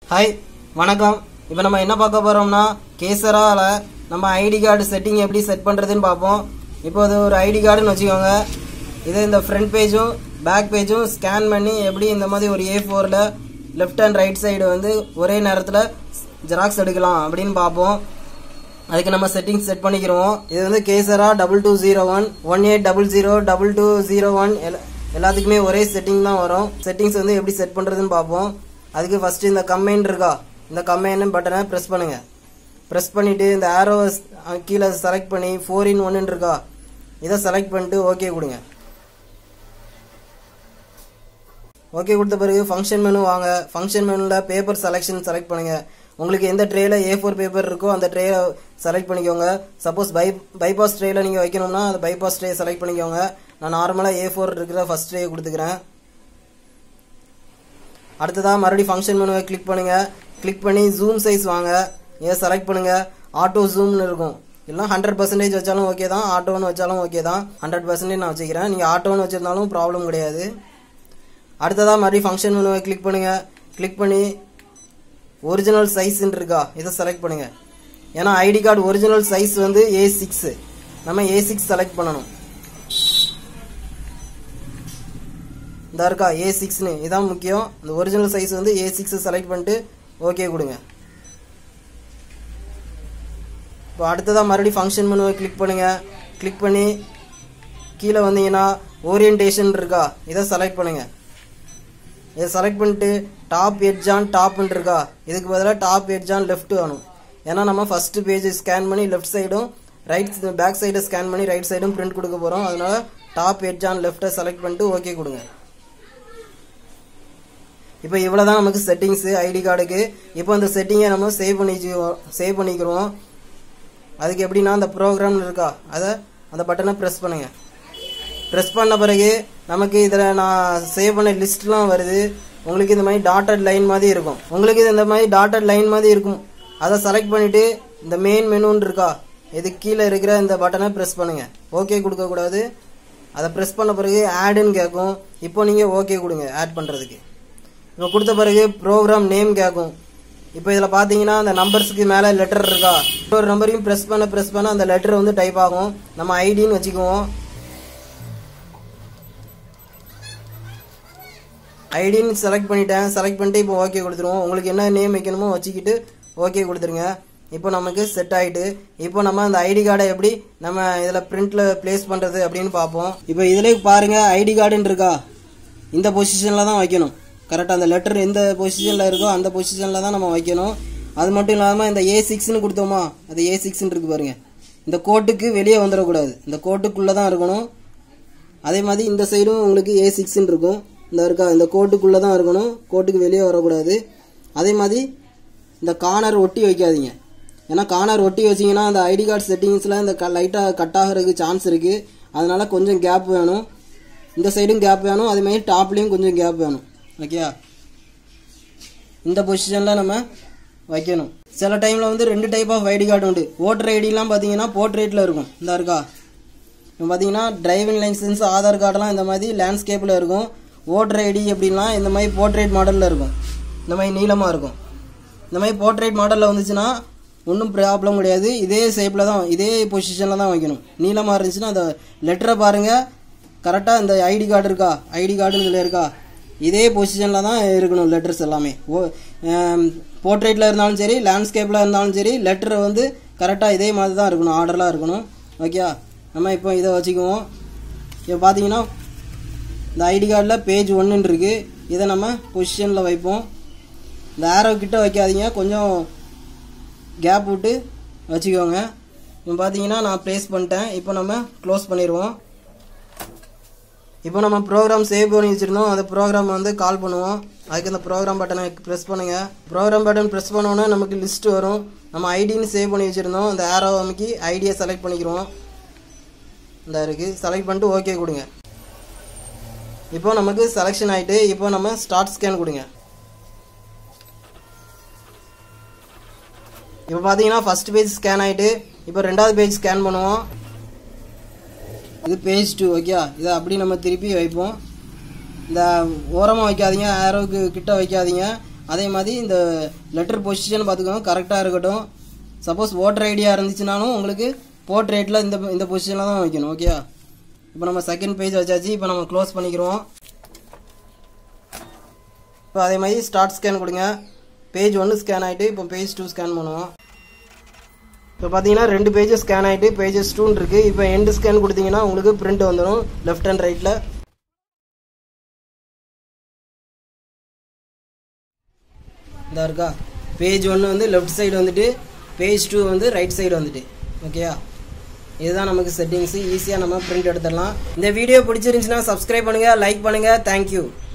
hi வணக்கம் இப்போ நம்ம என்ன பார்க்க போகிறோம்னா கேசரால நம்ம ஐடி கார்டு செட்டிங் எப்படி செட் பண்ணுறதுன்னு பார்ப்போம் இப்போ இது ஒரு ஐடி கார்டுன்னு வச்சுக்கோங்க இது இந்த ஃப்ரண்ட் பேஜும் பேக் பேஜும் ஸ்கேன் பண்ணி எப்படி இந்த மாதிரி ஒரு ஏ ஃபோரில் லெஃப்ட் அண்ட் ரைட் சைடு வந்து ஒரே நேரத்தில் ஜெராக்ஸ் எடுக்கலாம் அப்படின்னு பார்ப்போம் அதுக்கு நம்ம செட்டிங்ஸ் செட் பண்ணிக்கிறோம் இது வந்து Kyocera double two zero one one eight double zero double two zero one எல்லாத்துக்குமே ஒரே செட்டிங் தான் வரும் செட்டிங்ஸ் வந்து எப்படி செட் பண்ணுறதுன்னு பார்ப்போம் அதுக்கு ஃபர்ஸ்ட் இந்த கம்பைன் இருக்கா இந்த கம்பைன் பட்டனை ப்ரெஸ் பண்ணுங்க ப்ரெஸ் பண்ணிட்டு இந்த ஆரோ கீழே செலக்ட் பண்ணி ஃபோர் இன் ஒன்னு இருக்கா இதை செலக்ட் பண்ணிட்டு ஓகே கொடுங்க ஓகே கொடுத்த பிறகு ஃபங்க்ஷன் மெனு வாங்க ஃபங்க்ஷன் மெனுவில் பேப்பர் செலெக்ஷன் செலக்ட் பண்ணுங்க உங்களுக்கு எந்த ட்ரேல ஏ ஃபோர் பேப்பர் இருக்கோ அந்த ட்ரேல செலக்ட் பண்ணிக்கோங்க சப்போஸ் பை பைபாஸ் ட்ரேல நீங்கள் வைக்கணும்னா அந்த பைபாஸ் ட்ரே செலக்ட் பண்ணிக்கோங்க நான் நார்மலாக ஏ ஃபோர் இருக்கிற ஃபர்ஸ்ட் ட்ரே கொடுத்துக்கிறேன் அடுத்ததாக மறுபடியும் ஃபங்க்ஷன் மெனுவை கிளிக் பண்ணுங்க கிளிக் பண்ணி ஜூம் சைஸ் வாங்க இதை செலக்ட் பண்ணுங்க ஆட்டோ ஜூம்னு இருக்கும் இல்லை ஹண்ட்ரட் பர்சன்டேஜ் வச்சாலும் ஓகே தான் ஆட்டோன்னு வச்சாலும் ஓகே தான் ஹண்ட்ரட் பர்சன்டேஜ் நான் வச்சுக்கிறேன் நீங்கள் ஆட்டோன்னு வச்சிருந்தாலும் ப்ராப்ளம் கிடையாது அடுத்ததாக மறுபடியும் ஃபங்க்ஷன் மெனுவை கிளிக் பண்ணுங்க கிளிக் பண்ணி ஒரிஜினல் சைஸ்ன்னு இருக்கா இதை செலக்ட் பண்ணுங்க ஏன்னா ஐடி கார்டு ஒரிஜினல் சைஸ் வந்து ஏ சிக்ஸ் நம்ம ஏ சிக்ஸ் செலக்ட் பண்ணணும் இந்த இருக்கா ஏ சிக்ஸ்னு இதான் முக்கியம் இந்த ஒரிஜினல் சைஸ் வந்து ஏ சிக்ஸ் செலக்ட் பண்ணிட்டு ஓகே கொடுங்க இப்போ அடுத்ததாக மறுபடியும் ஃபங்க்ஷன் மெனுவை கிளிக் பண்ணுங்க கிளிக் பண்ணி கீழே வந்தீங்கன்னா ஓரியன்டேஷன் இருக்கா இதை செலக்ட் பண்ணுங்க இதை செலக்ட் பண்ணிட்டு டாப் எட்ஜான் டாப்னு இருக்கா இதுக்கு பதிலாக டாப் எட்ஜான் லெஃப்ட் வேணும் ஏன்னா நம்ம ஃபர்ஸ்ட் பேஜ் ஸ்கேன் பண்ணி லெஃப்ட் சைடும் ரைட் பேக் சைடை ஸ்கேன் பண்ணி ரைட் சைடும் பிரிண்ட் கொடுக்க போகிறோம் அதனால டாப் எட்ஜான் லெஃப்ட்டை செலக்ட் பண்ணிட்டு ஓகே கொடுங்க இப்போ இவ்வளோ தான் நமக்கு செட்டிங்ஸு ஐடி கார்டுக்கு இப்போ இந்த செட்டிங்கை நம்ம சேவ் பண்ணி சேவ் பண்ணிக்கிறோம் அதுக்கு எப்படின்னா அந்த ப்ரோக்ராம்னு இருக்கா அதை அந்த பட்டனை ப்ரெஸ் பண்ணுங்க ப்ரெஸ் பண்ண பிறகு நமக்கு இதில் நான் சேவ் பண்ண லிஸ்ட்லாம் வருது உங்களுக்கு இந்த மாதிரி டாட்டட் லைன் மாதிரி இருக்கும் உங்களுக்கு இது இந்த மாதிரி டாட்டட் லைன் மாதிரி இருக்கும் அதை செலக்ட் பண்ணிவிட்டு இந்த மெயின் மெனுன்னு இருக்கா இது கீழே இருக்கிற இந்த பட்டனை ப்ரெஸ் பண்ணுங்க ஓகே கொடுக்கக்கூடாது அதை ப்ரெஸ் பண்ண பிறகு ஆடுன்னு கேட்கும் இப்போ நீங்கள் ஓகே கொடுங்க ஆட் பண்ணுறதுக்கு இப்போ கொடுத்த பிறகு ப்ரோக்ராம் நேம் கேட்கும் இப்போ இதில் பார்த்தீங்கன்னா அந்த நம்பர்ஸ்க்கு மேலே லெட்டர் இருக்கா ஒரு நம்பரையும் ப்ரெஸ் பண்ண ப்ரெஸ் பண்ண அந்த லெட்டர் வந்து டைப் ஆகும் நம்ம ஐடின்னு வச்சுக்குவோம் ஐடின்னு செலக்ட் பண்ணிட்டேன் செலக்ட் பண்ணிட்டு இப்போ ஓகே கொடுத்துருவோம் உங்களுக்கு என்ன நேம் வைக்கணுமோ வச்சுக்கிட்டு ஓகே கொடுத்துருங்க இப்போ நமக்கு செட் ஆகிட்டு இப்போ நம்ம அந்த ஐடி கார்டை எப்படி நம்ம இதில் பிரிண்ட்டில் ப்ளேஸ் பண்ணுறது அப்படின்னு பார்ப்போம் இப்போ இதிலே பாருங்க ஐடி கார்டுன்னு இருக்கா இந்த பொசிஷனில் தான் வைக்கணும் கரெக்டாக அந்த லெட்டர் எந்த பொசிஷனில் இருக்கோ அந்த பொசிஷனில் தான் நம்ம வைக்கணும் அது மட்டும் இல்லாமல் இந்த ஏ சிக்ஸ்னு கொடுத்தோமா அது ஏ சிக்ஸ்னு இருக்கு பாருங்க இந்த கோட்டுக்கு வெளியே வந்துடக்கூடாது இந்த கோட்டுக்குள்ளே தான் இருக்கணும் அதே மாதிரி இந்த சைடும் உங்களுக்கு ஏ சிக்ஸ்ன்னு இருக்கும் இந்த இருக்கா இந்த கோட்டுக்குள்ளே தான் இருக்கணும் கோட்டுக்கு வெளியே வரக்கூடாது அதே மாதிரி இந்த கார்னர் ஒட்டி வைக்காதீங்க ஏன்னா கார்னர் ஒட்டி வச்சிங்கன்னா அந்த ஐடி கார்டு செட்டிங்ஸில் இந்த க லைட்டாக கட் ஆகிறதுக்கு சான்ஸ் இருக்குது அதனால கொஞ்சம் கேப் வேணும் இந்த சைடும் கேப் வேணும் அதே மாதிரி டாப்லேயும் கொஞ்சம் கேப் வேணும் ஓகே இந்த பொசிஷனில் நம்ம வைக்கணும் சில டைமில் வந்து ரெண்டு டைப் ஆஃப் ஐடி கார்டு உண்டு ஓட்டர் ஐடிலாம் பார்த்தீங்கன்னா போர்ட்ரேட்டில் இருக்கும் இந்த இருக்கா இப்போ பார்த்தீங்கன்னா டிரைவிங் லைசன்ஸ் ஆதார் கார்டெல்லாம் இந்த மாதிரி லேண்ட்ஸ்கேப்பில் இருக்கும் ஓட்டர் ஐடி அப்படின்லாம் இந்த மாதிரி போர்ட்ரேட் மாடலில் இருக்கும் இந்த மாதிரி நீளமாக இருக்கும் இந்த மாதிரி போர்ட்ரேட் மாடலில் வந்துச்சுன்னா ஒன்றும் ப்ராப்ளம் கிடையாது இதே ஷேப்பில் தான் இதே பொசிஷனில் தான் வைக்கணும் நீளமாக இருந்துச்சுன்னா அந்த லெட்டரை பாருங்கள் கரெக்டாக இந்த ஐடி கார்டு இருக்கா ஐடி கார்டுன்னு இதில் இருக்கா இதே பொசிஷனில் தான் இருக்கணும் லெட்டர்ஸ் எல்லாமே ஓ போர்ட்ரேட்டில் இருந்தாலும் சரி லேண்ட்ஸ்கேப்பில் இருந்தாலும் சரி லெட்டர் வந்து கரெக்டாக இதே மாதிரி தான் இருக்கணும் ஆர்டர்லாம் இருக்கணும் ஓகே நம்ம இப்போ இதை வச்சுக்குவோம் இப்போ பார்த்தீங்கன்னா இந்த ஐடி கார்டில் பேஜ் ஒன்றுன்னு இருக்குது இதை நம்ம பொசிஷனில் வைப்போம் இந்த ஆரோ கிட்ட வைக்காதீங்க கொஞ்சம் கேப் விட்டு வச்சுக்கோங்க இப்போ பார்த்தீங்கன்னா நான் ப்ளேஸ் பண்ணிட்டேன் இப்போ நம்ம க்ளோஸ் பண்ணிடுவோம் இப்போ நம்ம ப்ரோக்ராம் சேவ் பண்ணி வச்சுருந்தோம் அந்த ப்ரோக்ராம் வந்து கால் பண்ணுவோம் அதுக்கு இந்த ப்ரோக்ராம் பட்டனை ப்ரெஸ் பண்ணுங்கள் ப்ரோக்ராம் பட்டன் ப்ரெஸ் பண்ணோன்னே நமக்கு லிஸ்ட் வரும் நம்ம ஐடின்னு சேவ் பண்ணி வச்சுருந்தோம் அந்த ஆரோ அமைக்கி ஐடியை செலக்ட் பண்ணிக்கிறோம் இந்த இருக்குது செலக்ட் பண்ணிட்டு ஓகே கொடுங்க இப்போ நமக்கு செலெக்ஷன் ஆகிட்டு இப்போ நம்ம ஸ்டார்ட் ஸ்கேன் கொடுங்க இப்போ பார்த்தீங்கன்னா ஃபர்ஸ்ட் பேஜ் ஸ்கேன் ஆகிட்டு இப்போ ரெண்டாவது பேஜ் ஸ்கேன் பண்ணுவோம் இது பேஜ் டூ ஓகே இதை அப்படி நம்ம திருப்பி வைப்போம் இந்த ஓரமாக வைக்காதீங்க ஆரோக்கு கிட்ட வைக்காதீங்க அதே மாதிரி இந்த லெட்டர் பொசிஷன் பார்த்துக்கோங்க கரெக்டாக இருக்கட்டும் சப்போஸ் ஓட்டர் ஐடியா இருந்துச்சுனாலும் உங்களுக்கு போர்ட்ரேட்டில் இந்த இந்த பொசிஷனில் தான் வைக்கணும் ஓகேயா இப்போ நம்ம செகண்ட் பேஜ் வச்சாச்சு இப்போ நம்ம க்ளோஸ் பண்ணிக்கிறோம் இப்போ அதே மாதிரி ஸ்டார்ட் ஸ்கேன் கொடுங்க பேஜ் ஒன்று ஸ்கேன் ஆகிட்டு இப்போ பேஜ் டூ ஸ்கேன் பண்ணுவோம் இப்போ பார்த்தீங்கன்னா ரெண்டு பேஜஸ் ஸ்கேன் ஆகிட்டு பேஜஸ் டூன்னு இருக்குது இப்போ எண்டு ஸ்கேன் கொடுத்தீங்கன்னா உங்களுக்கு பிரிண்ட் வந்துடும் லெஃப்ட் அண்ட் ரைட்டில் இதா இருக்கா பேஜ் ஒன்று வந்து லெஃப்ட் சைடு வந்துட்டு பேஜ் டூ வந்து ரைட் சைடு வந்துட்டு ஓகேயா இதுதான் நமக்கு செட்டிங்ஸ் ஈஸியாக நம்ம பிரிண்ட் எடுத்துடலாம் இந்த வீடியோ பிடிச்சிருந்துச்சுன்னா சப்ஸ்கிரைப் பண்ணுங்கள் லைக் பண்ணுங்கள் தேங்க்யூ